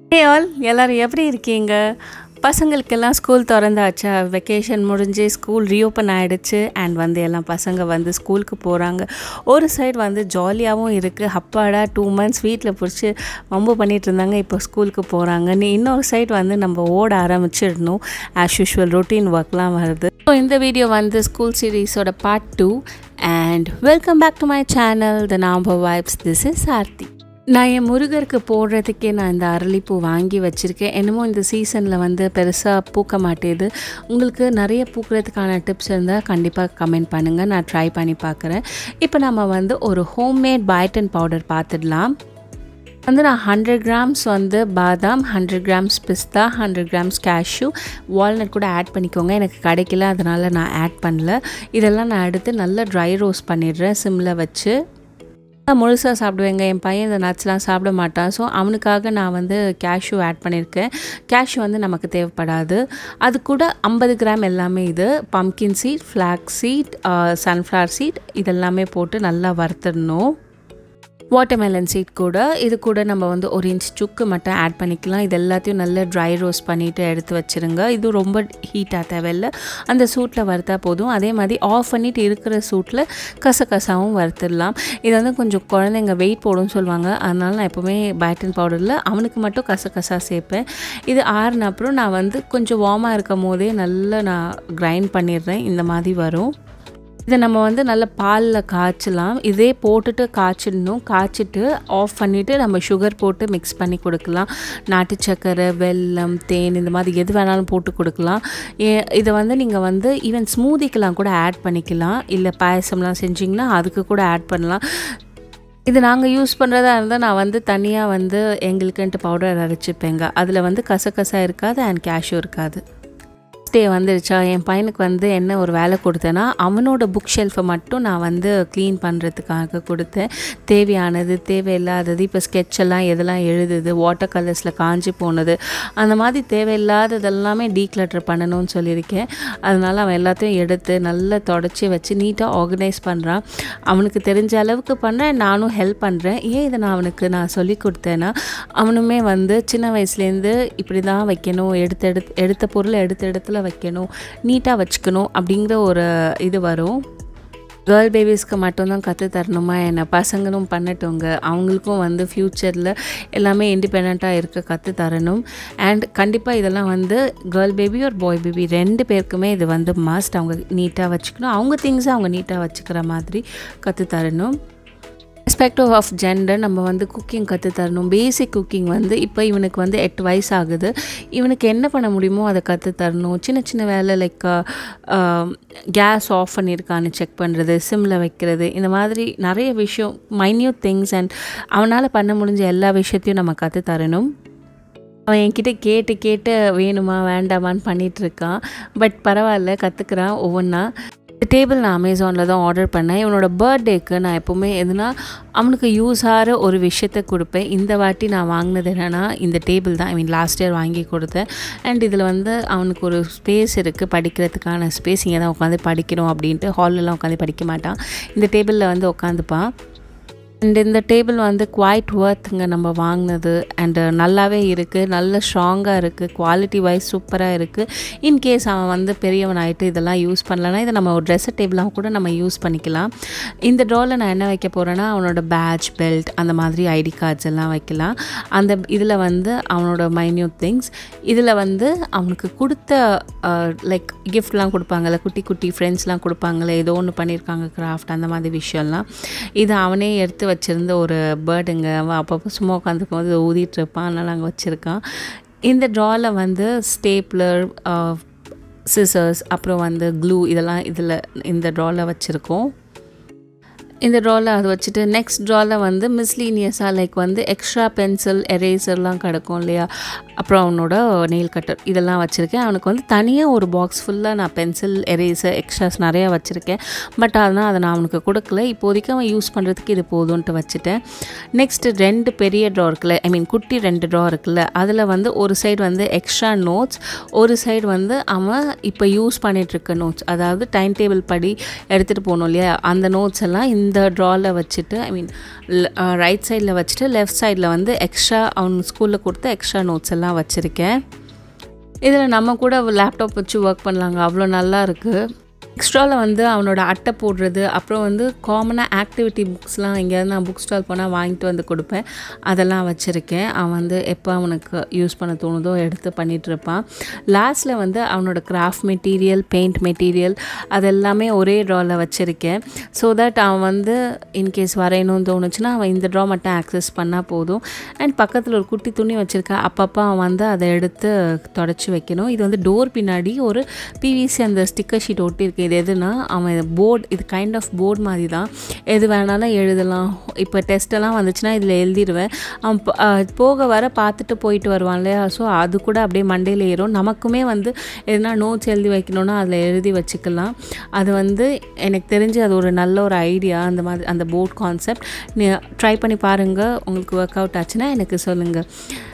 hey all எல்லோரும் எப்படி இருக்கீங்க பசங்களுக்கெல்லாம் ஸ்கூல் திறந்தாச்சா வெக்கேஷன் முடிஞ்சு ஸ்கூல் ரீஓப்பன் ஆகிடுச்சு அண்ட் வந்து எல்லாம் பசங்க வந்து ஸ்கூலுக்கு போகிறாங்க ஒரு சைடு வந்து ஜாலியாகவும் இருக்குது அப்பாடா டூ மந்த்ஸ் வீட்டில் பிடிச்சி வம்பு பண்ணிகிட்டு இருந்தாங்க இப்போ ஸ்கூலுக்கு போகிறாங்க நீ இன்னொரு சைடு வந்து நம்ம ஓட ஆரம்பிச்சிடணும் ஆஸ் யூஷுவல் ரொட்டீன் ஒர்க்லாம் வருது ஸோ இந்த வீடியோ வந்து ஸ்கூல் சீரீஸோட part two and welcome back to my channel the Namba vibes this is Aarthi நான் என் முருகருக்கு போடுறதுக்கே நான் இந்த அரளிப்பூ வாங்கி வச்சுருக்கேன் என்னமோ இந்த சீசனில் வந்து பெருசாக பூக்க மாட்டேது உங்களுக்கு நிறைய பூக்கிறதுக்கான டிப்ஸ் இருந்தால் கண்டிப்பாக கமெண்ட் பண்ணுங்கள் நான் ட்ரை பண்ணி பார்க்குறேன் இப்போ நம்ம வந்து ஒரு ஹோம்மேட் பயோட்டன் பவுடர் பார்த்துடலாம் வந்து நான் ஹண்ட்ரட் கிராம்ஸ் வந்து பாதாம் ஹண்ட்ரட் கிராம்ஸ் பிஸ்தா ஹண்ட்ரட் கிராம்ஸ் கேஷ்யூ வால்நட் கூட ஆட் பண்ணிக்கோங்க எனக்கு கிடைக்கல அதனால் நான் ஆட் பண்ணல இதெல்லாம் நான் எடுத்து நல்லா ட்ரை ரோஸ்ட் பண்ணிடுறேன் சிம்மில் வச்சு நான் முழுசாக சாப்பிடுவேங்க என் பையன் இந்த நட்ஸ்லாம் சாப்பிட மாட்டான் ஸோ அவனுக்காக நான் வந்து கேஷ்யூ ஆட் பண்ணியிருக்கேன் கேஷ்யூ வந்து நமக்கு தேவைப்படாது அது கூட ஐம்பது கிராம் எல்லாமே இது pumpkin seed flax seed sunflower seed இதெல்லாமே போட்டு நல்லா வறுத்துடணும் வாட்டர்மெலன் சீட் கூட இது கூட நம்ம வந்து ஒரு இன்ச் சுக்கு மட்டும் ஆட் பண்ணிக்கலாம் இது எல்லாத்தையும் நல்லா ட்ரை ரோஸ்ட் பண்ணிவிட்டு எடுத்து வச்சுருங்க இது ரொம்ப ஹீட்டாக தேவையில்லை அந்த சூட்டில் வறுத்தா போதும் அதே மாதிரி ஆஃப் பண்ணிவிட்டு இருக்கிற சூட்டில் கசகசாவும் வறுத்துடலாம் இது வந்து கொஞ்சம் குழந்தைங்க வெயிட் போடும்னு சொல்லுவாங்க அதனால நான் எப்போவுமே பேட்டன் பவுடரில் அவனுக்கு மட்டும் கசகசா சேர்ப்பேன் இது ஆறுன அப்புறம் நான் வந்து கொஞ்சம் வார்மாக இருக்கும் போதே நல்லா நான் கிரைண்ட் பண்ணிடுறேன் இந்த மாதிரி வரும் இதை நம்ம வந்து நல்ல பாலில் காய்ச்சலாம் இதே போட்டுட்டு காய்ச்சிடணும் காய்ச்சிட்டு ஆஃப் பண்ணிவிட்டு நம்ம சுகர் போட்டு மிக்ஸ் பண்ணி கொடுக்கலாம் நாட்டு சக்கரை வெல்லம் தேன் இந்த மாதிரி எது வேணாலும் போட்டு கொடுக்கலாம் இதை வந்து நீங்கள் வந்து ஈவன் ஸ்மூதிக்கெலாம் கூட ஆட் பண்ணிக்கலாம் இல்லை பாயசம்லாம் செஞ்சிங்கன்னா அதுக்கு கூட ஆட் பண்ணலாம் இது நாங்கள் யூஸ் பண்ணுறதா இருந்தால் நான் வந்து தனியாக வந்து எங்களுக்குன்ட்டு பவுடர் அரைச்சிப்பேங்க அதில் வந்து கசகசா இருக்காது அண்ட் கேஷ்யூ இருக்காது டே வந்துருச்சா என் பையனுக்கு வந்து என்ன ஒரு வேலை கொடுத்தேன்னா அவனோட புக் ஷெல்ஃபை மட்டும் நான் வந்து க்ளீன் பண்ணுறதுக்காக கொடுத்தேன் தேவையானது தேவையில்லாதது இப்போ ஸ்கெட்செல்லாம் எதெல்லாம் எழுதுது வாட்டர் கலர்ஸில் காஞ்சி போனது அந்த மாதிரி தேவையில்லாததெல்லாமே டீக்ளட்டர் பண்ணணும்னு சொல்லியிருக்கேன் அதனால் அவன் எல்லாத்தையும் எடுத்து நல்லா தொடச்சி வச்சு நீட்டாக ஆர்கனைஸ் பண்ணுறான் அவனுக்கு தெரிஞ்ச அளவுக்கு பண்ணுறேன் நானும் ஹெல்ப் பண்ணுறேன் ஏன் இதை நான் அவனுக்கு நான் சொல்லி கொடுத்தேன்னா அவனுமே வந்து சின்ன வயசுலேருந்து இப்படி தான் வைக்கணும் எடுத்த எடுத்து எடுத்த பொருளை எடுத்த இடத்துல வைக்கணும் நீட்டாக வச்சுக்கணும் அப்படிங்கிற ஒரு இது வரும் கேர்ள் பேபிஸ்க்கு மட்டும்தான் கற்று தரணுமா என்ன பசங்களும் பண்ணட்டுங்க அவங்களுக்கும் வந்து ஃப்யூச்சரில் எல்லாமே இண்டிபெண்ட்டாக இருக்க கற்று தரணும் அண்ட் கண்டிப்பாக இதெல்லாம் வந்து கேர்ள் பேபி ஒரு பாய் பேபி ரெண்டு பேருக்குமே இது வந்து மஸ்ட் அவங்க நீட்டாக வச்சுக்கணும் அவங்க திங்ஸை அவங்க நீட்டாக வச்சுக்கிற மாதிரி கற்று தரணும் ரெஸ்பெக்டிவ் ஆஃப் ஜெண்டர் நம்ம வந்து குக்கிங் கற்று தரணும் பேசிக் குக்கிங் வந்து இப்போ இவனுக்கு வந்து எட்டு வயசு ஆகுது இவனுக்கு என்ன பண்ண முடியுமோ அதை கற்று தரணும் சின்ன சின்ன வேலை லைக் கேஸ் ஆஃப் பண்ணியிருக்கான்னு செக் பண்ணுறது சிம்மில் வைக்கிறது இந்த மாதிரி நிறைய விஷயம் மைன்யூட் திங்ஸ் அண்ட் அவனால் பண்ண முடிஞ்ச எல்லா விஷயத்தையும் நம்ம கற்று தரணும் அவன் என்கிட்ட கேட்டு கேட்டு வேணுமா வேண்டாமான்னு பண்ணிகிட்ருக்கான் பட் பரவாயில்ல கற்றுக்குறான் ஒவ்வொன்றா இந்த டேபிள் நான் அமேசானில் தான் ஆர்டர் பண்ணேன் இவனோட பர்த்டேக்கு நான் எப்போவுமே எதுனா அவனுக்கு யூஸ் ஆகிற ஒரு விஷயத்த கொடுப்பேன் இந்த வாட்டி நான் வாங்கினது என்னென்னா இந்த டேபிள் தான் ஐ மீன் லாஸ்ட் இயர் வாங்கி கொடுத்தேன் அண்ட் இதில் வந்து அவனுக்கு ஒரு ஸ்பேஸ் இருக்குது படிக்கிறதுக்கான ஸ்பேஸ் இங்கே தான் உட்காந்து படிக்கணும் அப்படின்ட்டு ஹாலெலாம் உட்காந்து படிக்க மாட்டான் இந்த டேபிளில் வந்து உட்காந்துப்பான் அண்ட் இந்த டேபிள் வந்து குவாய்ட் ஒர்த்துங்க நம்ம வாங்கினது அண்டு நல்லாவே இருக்குது நல்ல ஸ்ட்ராங்காக இருக்குது குவாலிட்டி வைஸ் சூப்பராக இருக்குது இன்கேஸ் அவன் வந்து பெரியவன் ஆகிட்டு இதெல்லாம் யூஸ் பண்ணலன்னா இதை நம்ம ஒரு ட்ரெஸ்ஸர் டேபிளாக கூட நம்ம யூஸ் பண்ணிக்கலாம் இந்த ட்ராவில் நான் என்ன வைக்க போகிறேன்னா அவனோட பேட்ச் பெல்ட் அந்த மாதிரி ஐடி கார்ட்ஸ் எல்லாம் வைக்கலாம் அந்த இதில் வந்து அவனோட மைன்யூட் திங்ஸ் இதில் வந்து அவனுக்கு கொடுத்த லைக் கிஃப்ட்லாம் கொடுப்பாங்கல்ல குட்டி குட்டி ஃப்ரெண்ட்ஸ்லாம் கொடுப்பாங்கல்ல ஏதோ ஒன்று பண்ணியிருக்காங்க கிராஃப்ட் அந்த மாதிரி விஷயம்லாம் இது அவனே எடுத்து வச்சுருந்த ஒரு பேர்டுங்க அவன் அப்பப்போ சும்மா உட்காந்துக்கும் போது ஊதிட்டு இருப்பான் அதனால் அங்கே வச்சுருக்கான் இந்த ட்ராவில் வந்து ஸ்டேப்லர் சிசர்ஸ் அப்புறம் வந்து க்ளூ இதெல்லாம் இதில் இந்த ட்ராவில் வச்சுருக்கோம் இந்த ட்ராவில் அது வச்சுட்டு நெக்ஸ்ட் ட்ராவில் வந்து மிஸ்லீனியஸாக லைக் வந்து எக்ஸ்ட்ரா பென்சில் எரேசர்லாம் கிடக்கும் இல்லையா அப்புறம் அவனோட நெயில் கட்டர் இதெல்லாம் வச்சுருக்கேன் அவனுக்கு வந்து தனியாக ஒரு பாக்ஸ் ஃபுல்லாக நான் பென்சில் எரேசர் எக்ஸ்ட்ராஸ் நிறையா வச்சுருக்கேன் பட் அதனால் அதை நான் அவனுக்கு கொடுக்கல இப்போதைக்கு அவன் யூஸ் பண்ணுறதுக்கு இது போதும்ன்ட்டு வச்சுட்டேன் நெக்ஸ்ட்டு ரெண்டு பெரிய ட்ரா இருக்குல்ல ஐ மீன் குட்டி ரெண்டு ட்ரா இருக்குல்ல அதில் வந்து ஒரு சைடு வந்து எக்ஸ்ட்ரா நோட்ஸ் ஒரு சைடு வந்து அவன் இப்போ யூஸ் பண்ணிகிட்ருக்க நோட்ஸ் அதாவது டைம் டேபிள் படி எடுத்துகிட்டு போகணும் இல்லையா அந்த நோட்ஸ் எல்லாம் இந்த இந்த ட்ராவில் வச்சுட்டு ஐ மீன் ரைட் சைடில் வச்சுட்டு லெஃப்ட் சைடில் வந்து எக்ஸ்ட்ரா அவன் ஸ்கூலில் கொடுத்த எக்ஸ்ட்ரா நோட்ஸ் எல்லாம் வச்சுருக்கேன் இதில் நம்ம கூட லேப்டாப் வச்சு ஒர்க் பண்ணலாங்க அவ்வளோ நல்லா இருக்குது எக்ஸ்ட்ராவில் வந்து அவனோட அட்டை போடுறது அப்புறம் வந்து காமனாக ஆக்டிவிட்டி புக்ஸ்லாம் எங்கேயாவது நான் புக் ஸ்டால் போனால் வாங்கிட்டு வந்து கொடுப்பேன் அதெல்லாம் வச்சுருக்கேன் அவன் வந்து எப்போ அவனுக்கு யூஸ் பண்ண தோணுதோ எடுத்து பண்ணிகிட்டு இருப்பான் லாஸ்ட்டில் வந்து அவனோட கிராஃப்ட் மெட்டீரியல் பெயிண்ட் மெட்டீரியல் அதெல்லாமே ஒரே ட்ராவில் வச்சுருக்கேன் ஸோ தட் அவன் வந்து இன்கேஸ் வரையணும்னு தோணுச்சுன்னா அவன் இந்த ட்ரா மட்டும் ஆக்சஸ் பண்ணால் போதும் அண்ட் பக்கத்தில் ஒரு குட்டி துணி வச்சுருக்கா அப்பப்போ அவன் வந்து அதை எடுத்து தொடச்சி வைக்கணும் இது வந்து டோர் பின்னாடி ஒரு பிவிசி அந்த ஸ்டிக்கர் ஷீட் ஒட்டியிருக்கு இது எதுனா அவன் போர்டு இது கைண்ட் ஆஃப் போர்டு மாதிரி தான் எது வேணாலும் எழுதலாம் இப்போ டெஸ்ட்டெல்லாம் வந்துச்சுன்னா இதில் எழுதிடுவேன் அவன் ப- அஹ் போக வர பார்த்துட்டு போயிட்டு வருவான் இல்லையா ஸோ அது கூட அப்படியே மண்டையில் ஏறும் நமக்குமே வந்து எதுனா நோட்ஸ் எழுதி வைக்கணும்னா அதில் எழுதி வச்சுக்கலாம் அது வந்து எனக்கு தெரிஞ்சு அது ஒரு நல்ல ஒரு ஐடியா அந்த மாதிரி அந்த போர்ட் கான்செப்ட் நீ ட்ரை பண்ணி பாருங்கள் உங்களுக்கு ஒர்க் அவுட் ஆச்சுன்னா எனக்கு சொல்லுங்கள்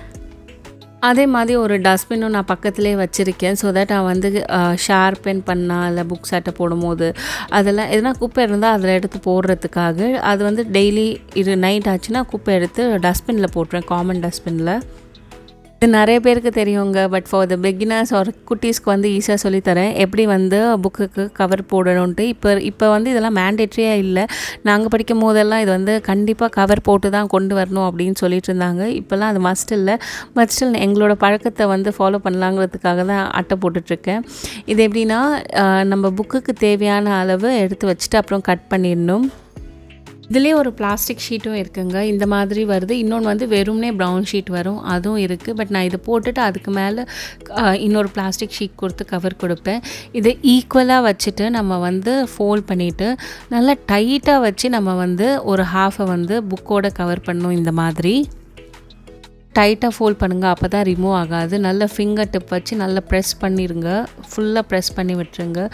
அதே மாதிரி ஒரு டஸ்ட்பின்னும் நான் பக்கத்துலேயே வச்சுருக்கேன் ஸோ தட் நான் வந்து ஷார்பென் பண்ணா இல்லை புக்ஸ் அட்டை போடும்போது அதெல்லாம் எதனா குப்பை இருந்தால் அதில் எடுத்து போடுறதுக்காக அது வந்து டெய்லி இது நைட் ஆச்சுன்னா குப்பை எடுத்து டஸ்ட்பினில் போட்டுருவேன் காமன் டஸ்ட்பினில் இது நிறைய பேருக்கு தெரியுங்க பட் ஃபார் த பிகினர்ஸ் ஒரு குட்டீஸ்க்கு வந்து ஈஸியாக சொல்லித்தரேன் எப்படி வந்து புக்குக்கு கவர் போடணுன்ட்டு இப்போ இப்போ வந்து இதெல்லாம் மேண்டேட்ரியாக இல்லை நாங்கள் படிக்கும் போதெல்லாம் இது வந்து கண்டிப்பாக கவர் போட்டு தான் கொண்டு வரணும் அப்படின்னு சொல்லிட்டு இருந்தாங்க இப்போல்லாம் அது மஸ்ட் இல்லை பட் ஸ்டில் எங்களோட பழக்கத்தை வந்து ஃபாலோ பண்ணலாங்கிறதுக்காக தான் அட்டை போட்டுட்ருக்கேன் இது எப்படின்னா ஆஹ், நம்ம புக்குக்கு தேவையான அளவு எடுத்து வச்சுட்டு அப்புறம் கட் பண்ணிடணும் இதுலேயே ஒரு பிளாஸ்டிக் ஷீட்டும் இருக்குங்க இந்த மாதிரி வருது இன்னொன்று வந்து வெறும்னே ப்ரௌன் ஷீட் வரும் அதுவும் இருக்குது பட் நான் இதை போட்டுட்டு அதுக்கு மேலே இன்னொரு பிளாஸ்டிக் ஷீட் கொடுத்து கவர் கொடுப்பேன் இதை ஈக்குவலாக வச்சுட்டு நம்ம வந்து ஃபோல்ட் பண்ணிவிட்டு நல்லா டைட்டாக வச்சு நம்ம வந்து ஒரு ஹாஃபை வந்து புக்கோட கவர் பண்ணணும் இந்த மாதிரி டைட்டாக ஃபோல்ட் பண்ணுங்கள் அப்போ தான் ரிமூவ் ஆகாது நல்ல ஃபிங்கர் டிப் வச்சு நல்லா ப்ரெஸ் பண்ணிடுங்க ஃபுல்லாக ப்ரெஸ் பண்ணி விட்டுருங்க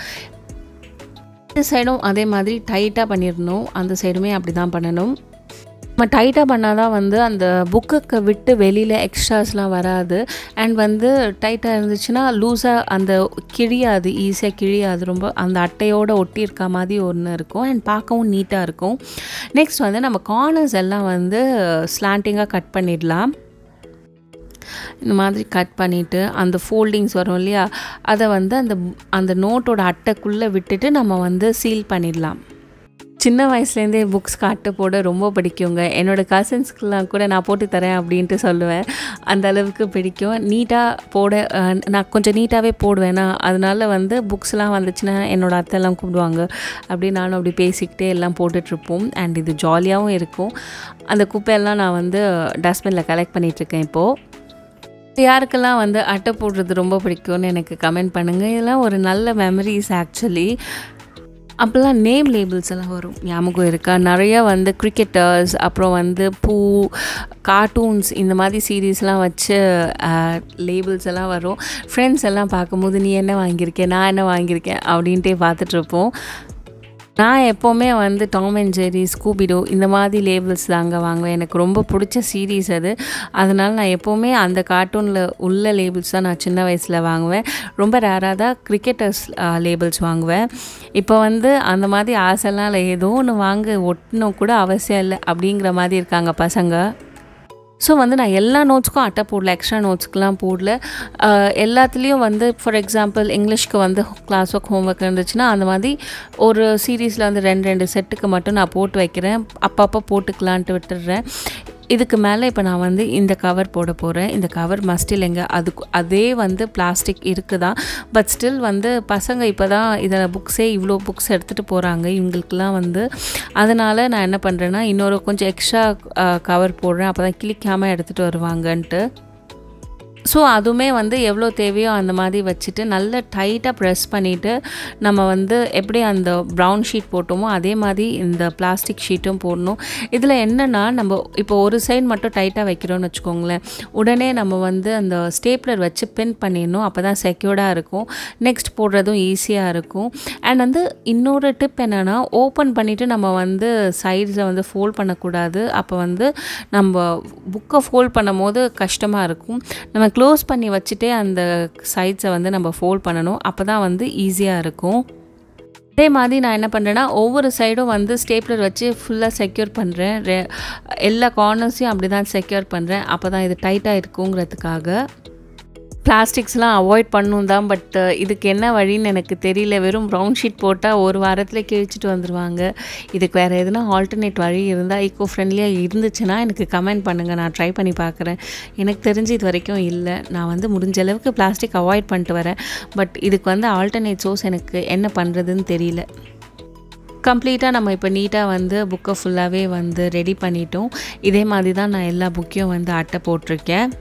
இந்த சைடும் அதே மாதிரி டைட்டாக பண்ணிடணும் அந்த சைடுமே அப்படி தான் பண்ணணும் நம்ம டைட்டாக பண்ணால் தான் வந்து அந்த புக்குக்கு விட்டு வெளியில் எக்ஸ்ட்ராஸ்லாம் வராது அண்ட் வந்து டைட்டாக இருந்துச்சுன்னா லூஸாக அந்த கிழியாது ஈஸியாக கிழியாது ரொம்ப அந்த அட்டையோட ஒட்டி இருக்க மாதிரி ஒன்று இருக்கும் அண்ட் பார்க்கவும் நீட்டாக இருக்கும் நெக்ஸ்ட் வந்து நம்ம கார்னர்ஸ் எல்லாம் வந்து ஸ்லாண்டிங்காக கட் பண்ணிடலாம் இந்த மாதிரி கட் பண்ணிவிட்டு அந்த ஃபோல்டிங்ஸ் வரும் இல்லையா அதை வந்து அந்த அந்த நோட்டோட அட்டைக்குள்ளே விட்டுட்டு நம்ம வந்து சீல் பண்ணிடலாம் சின்ன வயசுலேருந்தே புக்ஸ்க்கு அட்டை போட ரொம்ப பிடிக்குங்க என்னோடய கசின்ஸ்க்கெலாம் கூட நான் போட்டு தரேன் அப்படின்ட்டு சொல்லுவேன் அந்த அளவுக்கு பிடிக்கும் நீட்டாக போட அஹ், நான் கொஞ்சம் நீட்டாகவே போடுவேனா அதனால வந்து புக்ஸ்லாம் வந்துச்சுன்னா என்னோடய அத்தைலாம் கூப்பிடுவாங்க அப்படி நானும் அப்படி பேசிக்கிட்டே எல்லாம் போட்டுட்ருப்போம் அண்ட் இது ஜாலியாகவும் இருக்கும் அந்த குப்பையெல்லாம் நான் வந்து டஸ்ட்பினில் கலெக்ட் பண்ணிகிட்ருக்கேன் இப்போது யாருக்கெல்லாம் வந்து அட்டை போடுறது ரொம்ப பிடிக்கும்னு எனக்கு கமெண்ட் பண்ணுங்கள் இதெல்லாம் ஒரு நல்ல மெமரிஸ் ஆக்சுவலி அப்போல்லாம் நேம் லேபிள்ஸ் எல்லாம் வரும் ஞாபகம் இருக்கா நிறைய வந்து கிரிக்கெட்டர்ஸ் அப்புறம் வந்து பூ கார்ட்டூன்ஸ் இந்த மாதிரி சீரீஸ்லாம் வச்சு லேபிள்ஸ் எல்லாம் வரும் ஃப்ரெண்ட்ஸ் எல்லாம் பார்க்கும்போது நீ என்ன வாங்கியிருக்கேன் நான் என்ன வாங்கியிருக்கேன் அப்படின்ட்டே பார்த்துட்ருப்போம் நான் எப்போவுமே வந்து டாம் அண்ட் ஜெரி ஸ்கூபிடோ இந்த மாதிரி லேபிள்ஸ் தாங்க வாங்குவேன் எனக்கு ரொம்ப பிடிச்ச சீரீஸ் அது அதனால் நான் எப்போவுமே அந்த கார்ட்டூனில் உள்ள லேபிள்ஸ் தான் நான் சின்ன வயசில் வாங்குவேன் ரொம்ப ரேராக தான் கிரிக்கெட்டர்ஸ் லேபிள்ஸ் வாங்குவேன் இப்போ வந்து அந்த மாதிரி ஆசைலாம் இல்லை ஏதோ ஒன்று வாங்க ஒட்டணும் கூட அவசியம் இல்லை அப்படிங்கிற மாதிரி இருக்காங்க பசங்க ஸோ வந்து நான் எல்லா நோட்ஸ்க்கும் அட்டை போடல எக்ஸ்ட்ரா நோட்ஸ்க்குலாம் போடல அஹ் எல்லாத்துலேயும் வந்து ஃபார் எக்ஸாம்பிள் இங்கிலீஷ்க்கு வந்து கிளாஸ் ஒர்க் ஹோம்ஒர்க் இருந்துச்சுன்னா அந்த மாதிரி ஒரு சீரீஸில் வந்து ரெண்டு ரெண்டு செட்டுக்கு மட்டும் நான் போட்டு வைக்கிறேன் அப்பப்போ போட்டுக்கலான்ட்டு விட்டுடுறேன் இதுக்கு மேலே இப்போ நான் வந்து இந்த கவர் போட போகிறேன் இந்த கவர் மஸ்ட் இல்லைங்க அதுக்கு அதே வந்து பிளாஸ்டிக் இருக்குதா பட் ஸ்டில் வந்து பசங்க இப்போ தான் இதில் புக்ஸே இவ்வளோ புக்ஸ் எடுத்துகிட்டு போகிறாங்க இவங்களுக்குலாம் வந்து அதனால் நான் என்ன பண்ணுறேன்னா இன்னொரு கொஞ்சம் எக்ஸ்ட்ரா கவர் போடுறேன் அப்போ தான் கிளிக்காமல் எடுத்துகிட்டு வருவாங்கன்ட்டு ஸோ அதுவுமே வந்து எவ்வளோ தேவையோ அந்த மாதிரி வச்சுட்டு நல்லா டைட்டாக ப்ரெஸ் பண்ணிவிட்டு நம்ம வந்து எப்படி அந்த ப்ரௌன் ஷீட் போட்டோமோ அதே மாதிரி இந்த பிளாஸ்டிக் ஷீட்டும் போடணும் இதில் என்னென்னா நம்ம இப்போ ஒரு சைடு மட்டும் டைட்டாக வைக்கிறோம்னு வச்சுக்கோங்களேன் உடனே நம்ம வந்து அந்த ஸ்டேப்லர் வச்சு பின் பண்ணிடணும் அப்போ தான் செக்யூர்டாக இருக்கும் நெக்ஸ்ட் போடுறதும் ஈஸியாக இருக்கும் அண்ட் வந்து இன்னொரு டிப் என்னென்னா ஓப்பன் பண்ணிவிட்டு நம்ம வந்து சைட்ஸை வந்து ஃபோல்ட் பண்ணக்கூடாது அப்போ வந்து நம்ம புக்கை ஃபோல்ட் பண்ணும் போது கஷ்டமாக இருக்கும் நம்ம க்ளோஸ் பண்ணி வச்சுட்டே அந்த சைட்ஸை வந்து நம்ம ஃபோல்ட் பண்ணணும் அப்போ தான் வந்து ஈஸியாக இருக்கும் அதே மாதிரி நான் என்ன பண்ணுறேன்னா ஒவ்வொரு சைடும் வந்து ஸ்டேப்லர் வச்சு ஃபுல்லாக செக்யூர் பண்ணுறேன் எல்லா கார்னர்ஸையும் அப்படி தான் செக்யூர் பண்ணுறேன் அப்போ தான் இது டைட்டாக இருக்குங்கிறதுக்காக பிளாஸ்டிக்ஸ்லாம் அவாய்ட் பண்ணும் தான் பட் இதுக்கு என்ன வழின்னு எனக்கு தெரியல வெறும் ப்ரௌன் ஷீட் போட்டால் ஒரு வாரத்தில் கிழிச்சிட்டு வந்துடுவாங்க இதுக்கு வேறு எதுனா ஆல்டர்னேட் வழி இருந்தால் ஈக்கோ ஃப்ரெண்ட்லியாக இருந்துச்சுன்னா எனக்கு கமெண்ட் பண்ணுங்கள் நான் ட்ரை பண்ணி பார்க்குறேன் எனக்கு தெரிஞ்சு இது வரைக்கும் இல்லை நான் வந்து முடிஞ்ச அளவுக்கு பிளாஸ்டிக் அவாய்ட் பண்ணிட்டு வரேன் பட் இதுக்கு வந்து ஆல்டர்னேட் சோர்ஸ் எனக்கு என்ன பண்ணுறதுன்னு தெரியல கம்ப்ளீட்டாக நம்ம இப்போ நீட்டாக வந்து புக்கை ஃபுல்லாகவே வந்து ரெடி பண்ணிட்டோம் இதே மாதிரி தான் நான் எல்லா புக்கையும் வந்து அட்டை போட்டிருக்கேன்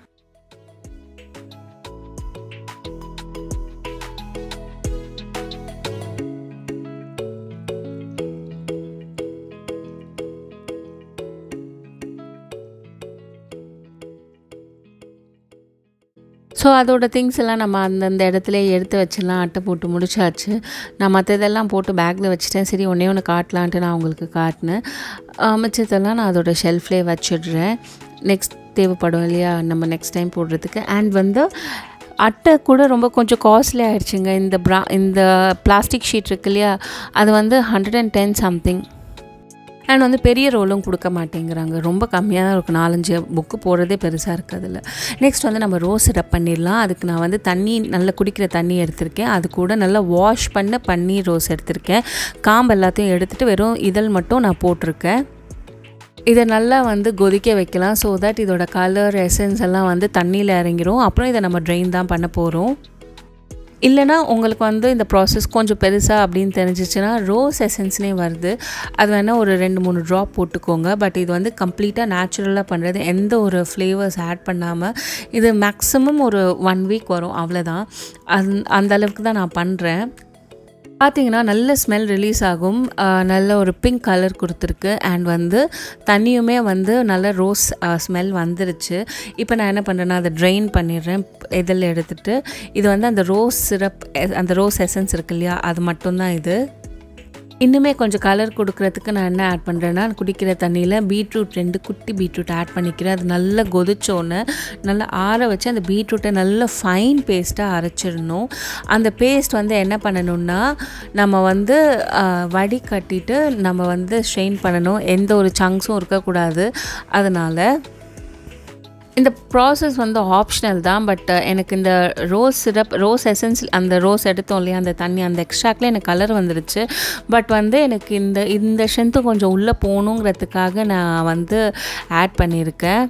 ஸோ அதோட திங்ஸ் எல்லாம் நம்ம அந்தந்த இடத்துல எடுத்து வச்சிடலாம் அட்டை போட்டு முடிச்சாச்சு நான் மற்றதெல்லாம் போட்டு பேக்கில் வச்சுட்டேன் சரி ஒன்றே ஒன்று காட்டலான்ட்டு நான் உங்களுக்கு காட்டினேன் மிச்சத்தெல்லாம் நான் அதோட ஷெல்ஃப்லேயே வச்சிடுறேன் நெக்ஸ்ட் தேவைப்படும் இல்லையா நம்ம நெக்ஸ்ட் டைம் போடுறதுக்கு அண்ட் வந்து அட்டை கூட ரொம்ப கொஞ்சம் காஸ்ட்லி ஆகிடுச்சுங்க இந்த ப்ரா இந்த பிளாஸ்டிக் ஷீட் இருக்கு இல்லையா அது வந்து hundred and ten something and வந்து பெரிய ரோலும் கொடுக்க மாட்டேங்கிறாங்க ரொம்ப கம்மியாக தான் இருக்கும் நாலஞ்சு புக்கு போடுறதே பெருசாக இருக்குது அதில் நெக்ஸ்ட் வந்து நம்ம ரோஸ் சிரப் பண்ணிடலாம் அதுக்கு நான் வந்து தண்ணி நல்லா குடிக்கிற தண்ணி எடுத்திருக்கேன் அது கூட நல்லா வாஷ் பண்ண பன்னீர் ரோஸ் எடுத்திருக்கேன் காம்பு எல்லாத்தையும் எடுத்துகிட்டு வெறும் இதழ் மட்டும் நான் போட்டிருக்கேன் இதை நல்லா வந்து கொதிக்க வைக்கலாம் ஸோ தட் இதோட கலர் எசன்ஸ் எல்லாம் வந்து தண்ணியில் இறங்கிரும் அப்புறம் இதை நம்ம ட்ரெயின் தான் பண்ண போகிறோம் இல்லைனா உங்களுக்கு வந்து இந்த ப்ராசஸ் கொஞ்சம் பெருசாக அப்படின்னு தெரிஞ்சிச்சுன்னா ரோஸ் எசன்ஸ்னே வருது அது வேணால் ஒரு ரெண்டு மூணு ட்ராப் போட்டுக்கோங்க பட் இது வந்து கம்ப்ளீட்டாக நேச்சுரலாக பண்ணுறது எந்த ஒரு ஃப்ளேவர்ஸ் ஆட் பண்ணாமல் இது மேக்ஸிமம் ஒரு ஒன் வீக் வரும் அவ்வளோதான் அந் அந்த அளவுக்கு தான் நான் பண்ணுறேன் பார்த்தீங்கன்னா நல்ல ஸ்மெல் ரிலீஸ் ஆகும் நல்ல ஒரு பிங்க் கலர் கொடுத்துருக்கு அண்ட் வந்து தண்ணியுமே வந்து நல்ல ரோஸ் ஸ்மெல் வந்துருச்சு இப்போ நான் என்ன பண்ணுறேன்னா அதை ட்ரெயின் பண்ணிடுறேன் இதில் எடுத்துகிட்டு இது வந்து அந்த ரோஸ் சிரப் அந்த ரோஸ் எசன்ஸ் இருக்கு இல்லையா அது மட்டும்தான் இது இன்னுமே கொஞ்சம் கலர் கொடுக்கறதுக்கு நான் என்ன ஆட் பண்ணுறேன்னா குடிக்கிற தண்ணியில் பீட்ரூட் ரெண்டு குட்டி பீட்ரூட் ஆட் பண்ணிக்கிறேன் அது நல்லா கொதிச்சோன்னு நல்லா ஆற வச்சு அந்த பீட்ரூட்டை நல்லா ஃபைன் பேஸ்ட்டாக அரைச்சிடணும் அந்த பேஸ்ட் வந்து என்ன பண்ணணும்னா நம்ம வந்து வடி கட்டிட்டு நம்ம வந்து ஸ்ட்ரெயின் பண்ணணும் எந்த ஒரு சங்க்ஸும் இருக்கக்கூடாது அதனால் இந்த ப்ராசஸ் வந்து ஆப்ஷனல் தான் பட் எனக்கு இந்த ரோஸ் சிரப் ரோஸ் எசன்ஸ் அந்த ரோஸ் எடுத்தோம் இல்லையா அந்த தண்ணி அந்த எக்ஸ்ட்ராக்டில் எனக்கு கலர் வந்துருச்சு பட் வந்து எனக்கு இந்த இந்த ஸ்ட்ரென்த்து கொஞ்சம் உள்ளே போகணுங்கிறதுக்காக நான் வந்து ஆட் பண்ணியிருக்கேன்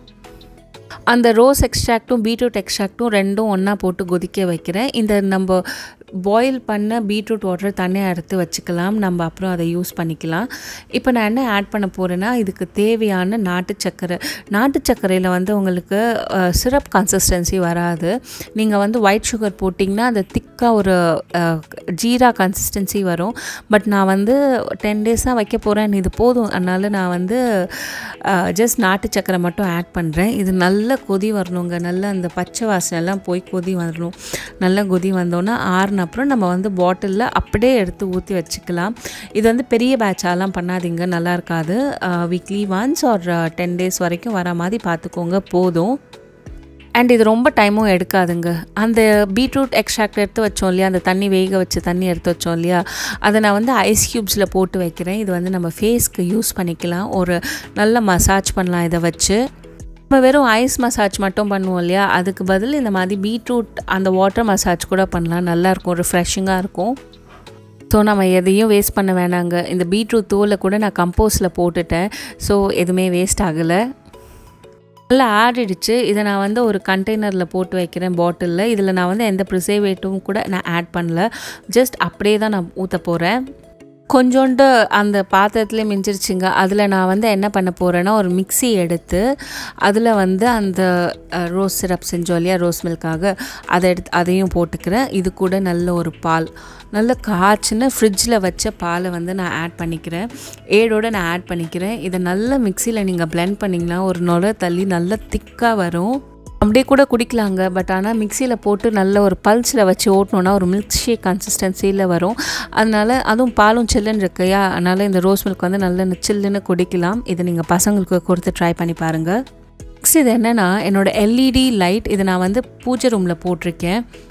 அந்த ரோஸ் எக்ஸ்ட்ராக்டும் பீட்ரூட் எக்ஸ்ட்ராக்டும் ரெண்டும் ஒன்றா போட்டு கொதிக்க வைக்கிறேன் இந்த நம்ம பாயில் பண்ண பீட்ரூட் வாட்டர் தனியாக எடுத்து வச்சுக்கலாம் நம்ம அப்புறம் அதை யூஸ் பண்ணிக்கலாம் இப்போ நான் என்ன ஆட் பண்ண போகிறேன்னா இதுக்கு தேவையான நாட்டு சர்க்கரை நாட்டு சர்க்கரையில் வந்து உங்களுக்கு சிரப் கன்சிஸ்டன்சி வராது நீங்கள் வந்து ஒயிட் சுகர் போட்டிங்கன்னா அது திக்காக ஒரு ஜீரா கன்சிஸ்டன்சி வரும் பட் நான் வந்து டென் டேஸாக வைக்க போகிறேன் இது போதும் அதனால் நான் வந்து ஜஸ்ட் நாட்டு சர்க்கரை மட்டும் ஆட் பண்ணுறேன் இது நல்ல கொதி வரணுங்க நல்ல அந்த பச்சை வாசனைலாம் போய் கொதி வரணும் நல்லா கொதி வந்தோன்னா ஆறுன அப்புறம் நம்ம வந்து பாட்டிலில் அப்படியே எடுத்து ஊற்றி வச்சுக்கலாம் இது வந்து பெரிய பேட்சாலாம் பண்ணாதீங்க நல்லா இருக்காது weekly once or ten days வரைக்கும் வர மாதிரி பார்த்துக்கோங்க போதும் அண்ட் இது ரொம்ப டைமும் எடுக்காதுங்க அந்த பீட்ரூட் எக்ஸ்ட்ராக்ட் எடுத்து வச்சோம் இல்லையா அந்த தண்ணி வேக வச்சு தண்ணி எடுத்து வச்சோம் இல்லையா அதை நான் வந்து ஐஸ் க்யூப்ஸில் போட்டு வைக்கிறேன் இது வந்து நம்ம ஃபேஸ்க்கு யூஸ் பண்ணிக்கலாம் ஒரு நல்ல மசாஜ் பண்ணலாம் இதை வச்சு நம்ம வெறும் ஐஸ் மசாஜ் மட்டும் பண்ணுவோம் இல்லையா அதுக்கு பதில் இந்த மாதிரி பீட்ரூட் அந்த வாட்டர் மசாஜ் கூட பண்ணலாம் நல்லாயிருக்கும் ரிஃப்ரெஷிங்காக இருக்கும் ஸோ நம்ம எதையும் வேஸ்ட் பண்ண வேணாங்க இந்த பீட்ரூட் தோலை கூட நான் கம்போஸ்டில் போட்டுட்டேன் ஸோ எதுவுமே வேஸ்ட் ஆகலை நல்லா ஆடிடுச்சு இதை நான் வந்து ஒரு கண்டெய்னரில் போட்டு வைக்கிறேன் பாட்டிலில் இதில் நான் வந்து எந்த ப்ரிசர்வேட்டிவும் கூட நான் ஆட் பண்ணல ஜஸ்ட் அப்படியே தான் நான் ஊற்ற போகிறேன் கொஞ்சோண்டு அந்த பாத்திரத்துலேயே மிஞ்சிருச்சுங்க அதில் நான் வந்து என்ன பண்ண போகிறேன்னா ஒரு மிக்சி எடுத்து அதில் வந்து அந்த ரோஸ் சிரப் செஞ்சோம் இல்லையா ரோஸ் மில்காக அதை எடுத்து அதையும் போட்டுக்கிறேன் இது கூட நல்ல ஒரு பால் நல்ல காய்ச்சின ஃப்ரிட்ஜில் வச்ச பாலை வந்து நான் ஆட் பண்ணிக்கிறேன் ஏடோடு நான் ஆட் பண்ணிக்கிறேன் இதை நல்ல மிக்சியில் நீங்கள் பிளெண்ட் பண்ணிங்கன்னா ஒரு நுழை தள்ளி நல்லா திக்காக வரும் அப்படியே கூட குடிக்கலாங்க பட் ஆனால் மிக்சியில் போட்டு நல்ல ஒரு பல்ஸில் வச்சு ஓட்டணுன்னா ஒரு மில்க் ஷேக் கன்சிஸ்டன்சியில் வரும் அதனால் அதுவும் பாலும் சில்லுன்னு இருக்குயா அதனால் இந்த ரோஸ் மில்க் வந்து நல்ல சில்லுன்னு குடிக்கலாம் இதை நீங்கள் பசங்களுக்கு கொடுத்து ட்ரை பண்ணி பாருங்கள் நெக்ஸ்ட் இது என்னென்னா என்னோடய எல்இடி லைட் இதை நான் வந்து பூஜை ரூமில் போட்டிருக்கேன்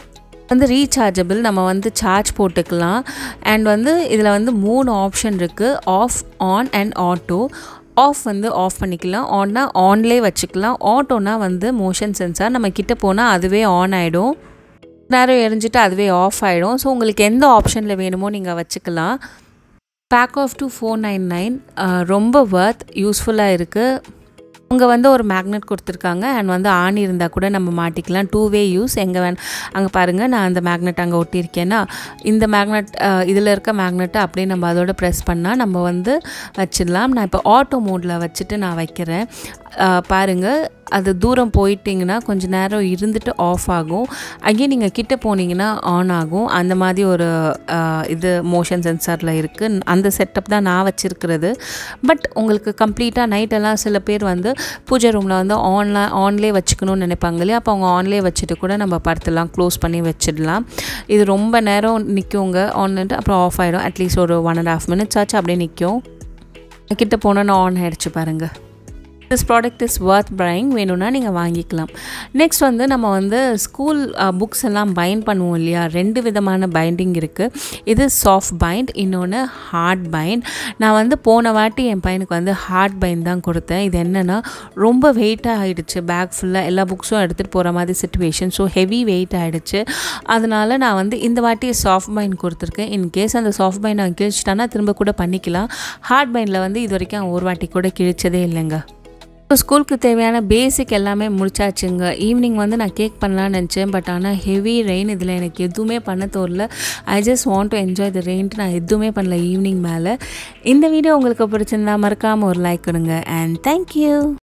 வந்து ரீசார்ஜபிள் நம்ம வந்து சார்ஜ் போட்டுக்கலாம் அண்ட் வந்து இதில் வந்து மூணு ஆப்ஷன் இருக்குது off on and auto off வந்து ஆஃப் பண்ணிக்கலாம் ஆன்னா ஆன்லேயே வச்சுக்கலாம் ஆட்டோனா வந்து மோஷன் சென்சார் நம்ம கிட்ட போனால் அதுவே ஆன் ஆகிடும் நேரம் எரிஞ்சிட்டு அதுவே ஆஃப் ஆகிடும் ஸோ உங்களுக்கு எந்த ஆப்ஷனில் வேணுமோ நீங்கள் வச்சுக்கலாம் pack of two four nine nine ரொம்ப ஒர்த் யூஸ்ஃபுல்லாக இருக்குது அங்கே வந்து ஒரு மேக்னெட் கொடுத்துருக்காங்க அண்ட் வந்து ஆணி இருந்தால் கூட நம்ம மாட்டிக்கலாம் டூ வே யூஸ் எங்கே வேணும் அங்கே பாருங்கள் நான் அந்த மேக்னெட் அங்கே ஒட்டியிருக்கேன்னா இந்த மேக்னெட் இதில் இருக்க மேக்னெட்டை அப்படியே நம்ம அதோட ப்ரெஸ் பண்ணால் நம்ம வந்து வச்சிடலாம் நான் இப்போ ஆட்டோ மோடில் வச்சுட்டு நான் வைக்கிறேன் பாருங்கள் அது தூரம் போயிட்டிங்கன்னா கொஞ்சம் நேரம் இருந்துட்டு ஆஃப் ஆகும் அங்கேயும் நீங்கள் கிட்ட போனீங்கன்னா ஆன் ஆகும் அந்த மாதிரி ஒரு இது மோஷன் சென்சாரில் இருக்குது அந்த செட்டப் தான் நான் வச்சுருக்கிறது பட் உங்களுக்கு கம்ப்ளீட்டாக நைட்டெல்லாம் சில பேர் வந்து பூஜை ரூமில் வந்து ஆன்லாம் ஆன்லேயே வச்சுக்கணும்னு நினைப்பாங்க இல்லையா அப்போ அவங்க ஆன்லேயே வச்சுட்டு கூட நம்ம படுத்துலாம் க்ளோஸ் பண்ணி வச்சிடலாம் இது ரொம்ப நேரம் நிற்குங்க ஆன்ட்டு அப்புறம் ஆஃப் ஆகிடும் அட்லீஸ்ட் ஒரு ஒன் அண்ட் ஹாஃப் மினிட்ஸ் ஆச்சு அப்படியே நிற்கும் கிட்ட போனோன்னு ஆன் ஆகிடுச்சு பாருங்கள் this product is worth buying வேணும்னா நீங்கள் வாங்கிக்கலாம் நெக்ஸ்ட் வந்து நம்ம வந்து ஸ்கூல் புக்ஸ் எல்லாம் பைண்ட் பண்ணுவோம் இல்லையா ரெண்டு விதமான பைண்டிங் இருக்குது இது சாஃப்ட் பைண்ட் இன்னொன்று ஹார்ட் பைண்ட் நான் வந்து போன வாட்டி என் பையனுக்கு வந்து ஹார்ட் பைண்ட் தான் கொடுத்தேன் இது என்னென்னா ரொம்ப வெயிட்டாக ஆகிடுச்சு பேக் ஃபுல்லாக எல்லா புக்ஸும் எடுத்துகிட்டு போகிற மாதிரி சுச்சுவேஷன் ஸோ ஹெவி வெயிட் ஆகிடுச்சு அதனால் நான் வந்து இந்த வாட்டி சாஃப்ட் பைண்ட் கொடுத்துருக்கேன் இன்கேஸ் அந்த சாஃப்ட் பைண்ட் நான் கிழிச்சிட்டானா திரும்ப கூட பண்ணிக்கலாம் ஹார்ட் பைண்டில் வந்து இது வரைக்கும் ஒரு வாட்டி கூட கிழிச்சதே இல்லைங்க ஸோ ஸ்கூலுக்கு தேவையான பேசிக் எல்லாமே முடிச்சாச்சுங்க ஈவினிங் வந்து நான் கேக் பண்ணலான்னு நினச்சேன் பட் ஆனால் ஹெவி ரெயின் இதில் எனக்கு எதுவுமே பண்ண தோறல I just want to enjoy the rain நான் எதுவுமே பண்ணல ஈவினிங் மேலே இந்த வீடியோ உங்களுக்கு பிடிச்சிருந்தா மறக்காமல் ஒரு லைக் கொடுங்க அண்ட் தேங்க்யூ